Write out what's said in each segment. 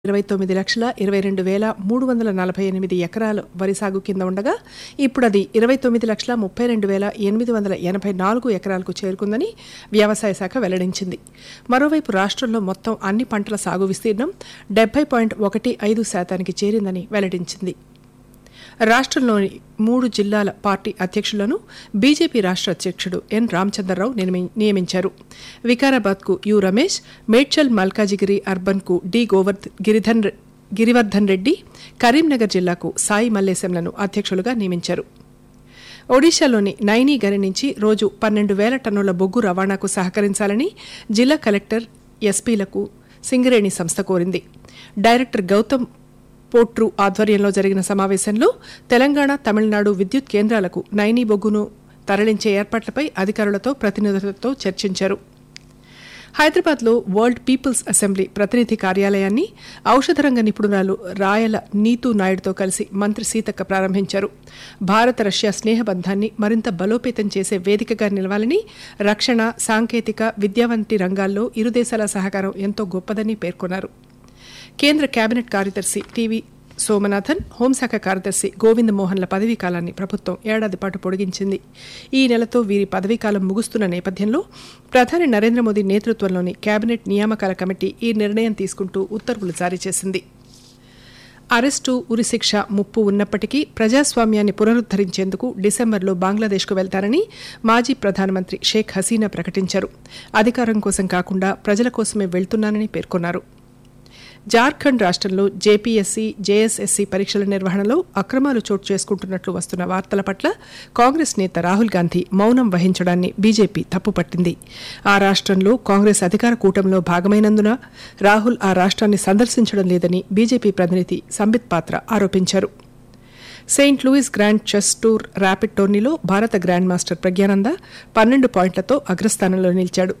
ఇరవై తొమ్మిది లక్షల ఇరవై రెండు వేల మూడు వందల నలభై ఎనిమిది ఎకరాలు వరి సాగు కింద ఉండగా ఇప్పుడు అది ఇరవై తొమ్మిది లక్షల ముప్పై రెండు వేల ఎనిమిది వందల ఎనభై నాలుగు ఎకరాలకు చేరుకుందని వ్యవసాయ శాఖ వెల్లడించింది మరోవైపు రాష్ట్రంలో మొత్తం అన్ని పంటల సాగు విస్తీర్ణం డెబ్బై పాయింట్ ఒకటి ఐదు శాతానికి చేరిందని వెల్లడించింది రాష్ట్రంలోని మూడు జిల్లాల పార్టీ అధ్యక్షులను బీజేపీ రాష్ట్ర అధ్యక్షుడు ఎన్ రామచంద్రరావు నియమి- నియమించారు వికారాబాద్కు యు రమేష్ మేడ్చల్ మల్కాజిగిరి అర్బన్కు డి గోవర్ధ్ గిరిధన్ రె- గిరివర్ధన్ రెడ్డి కరీంనగర్ జిల్లాకు సాయి మల్లేశంలను అధ్యక్షులుగా నియమించారు ఒడిశాలోని నైనీ గని నుంచి రోజు పన్నెండు వేల టన్నుల బొగ్గు రవాణాకు సహకరించాలని జిల్లా కలెక్టర్ ఎస్పీలకు సింగరేణి సంస్థ కోరింది డైరెక్టర్ గౌతమ్ పోట్రు ఆధ్వర్యంలో జరిగిన సమావేశంలో తెలంగాణ తమిళనాడు విద్యుత్ కేంద్రాలకు నైనీ బొగ్గును తరలించే ఏర్పాట్లపై అధికారులతో ప్రతినిధులతో చర్చించారు హైదరాబాద్లో వరల్డ్ పీపుల్స్ అసెంబ్లీ ప్రతినిధి కార్యాలయాన్ని ఔషధ రంగ నిపుణురాలు రాయల నీతూ నాయుడుతో కలిసి మంత్రి సీతక్క ప్రారంభించారు భారత రష్యా స్నేహబంధాన్ని మరింత బలోపేతం చేసే వేదికగా నిలవాలని రక్షణ సాంకేతిక విద్య వంటి రంగాల్లో ఇరు దేశాల సహకారం ఎంతో గొప్పదని పేర్కొన్నారు కేంద్ర కేబినెట్ కార్యదర్శి టీవీ సోమనాథన్ హోంశాఖ కార్యదర్శి గోవింద్ మోహన్ల పదవీ కాలాన్ని ప్రభుత్వం ఏడాది పాటు పొడిగించింది ఈ నెలతో వీరి పదవీకాలం ముగుస్తున్న నేపథ్యంలో ప్రధాని నరేంద్ర మోదీ నేతృత్వంలోని కేబినెట్ నియామకాల కమిటీ ఈ నిర్ణయం తీసుకుంటూ ఉత్తర్వులు జారీ చేసింది అరెస్టు ఉరిశిక్ష ముప్పు ఉన్నప్పటికీ ప్రజాస్వామ్యాన్ని పునరుద్దరించేందుకు డిసెంబర్లో బంగ్లాదేశ్కు వెళ్తారని మాజీ ప్రధానమంత్రి షేక్ హసీనా ప్రకటించారు అధికారం కోసం కాకుండా ప్రజల కోసమే వెళ్తున్నానని పేర్కొన్నారు జార్ఖండ్ రాష్ట్రంలో జేపీఎస్సీ జేఎస్ఎస్సీ పరీక్షల నిర్వహణలో అక్రమాలు చోటు చేసుకుంటున్నట్లు వస్తున్న వార్తల పట్ల కాంగ్రెస్ నేత రాహుల్ గాంధీ మౌనం వహించడాన్ని బీజేపీ తప్పుపట్టింది ఆ రాష్ట్రంలో కాంగ్రెస్ అధికార కూటమిలో భాగమైనందున రాహుల్ ఆ రాష్ట్రాన్ని సందర్శించడం లేదని బీజేపీ ప్రతినిధి సంబిత్ పాత్ర ఆరోపించారు Saint Louis grand chess tour rapid టోర్నీలో భారత గ్రాండ్ మాస్టర్ ప్రజ్ఞానంద పన్నెండు పాయింట్లతో అగ్రస్థానంలో నిలిచాడు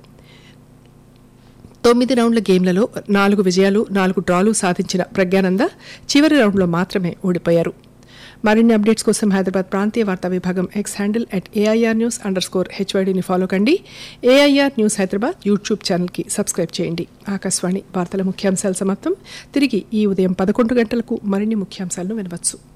తొమ్మిది రౌండ్ల గేమ్లలో నాలుగు విజయాలు నాలుగు డ్రాలు సాధించిన ప్రజ్ఞానంద చివరి రౌండ్లో మాత్రమే ఓడిపోయారు మరిన్ని అప్డేట్స్ కోసం హైదరాబాద్ ప్రాంతీయ వార్తా విభాగం X handle at AIR news underscore హెచ్వైడీని ఫాలో కండి ఏఐఆర్ న్యూస్ హైదరాబాద్ యూట్యూబ్ ఛానల్కి సబ్స్క్రైబ్ చేయండి ఆకాశవాణి వార్తల ముఖ్యాంశాలు సమాప్తం తిరిగి ఈ ఉదయం పదకొండు గంటలకు మరిన్ని ముఖ్యాంశాలను వినవచ్చు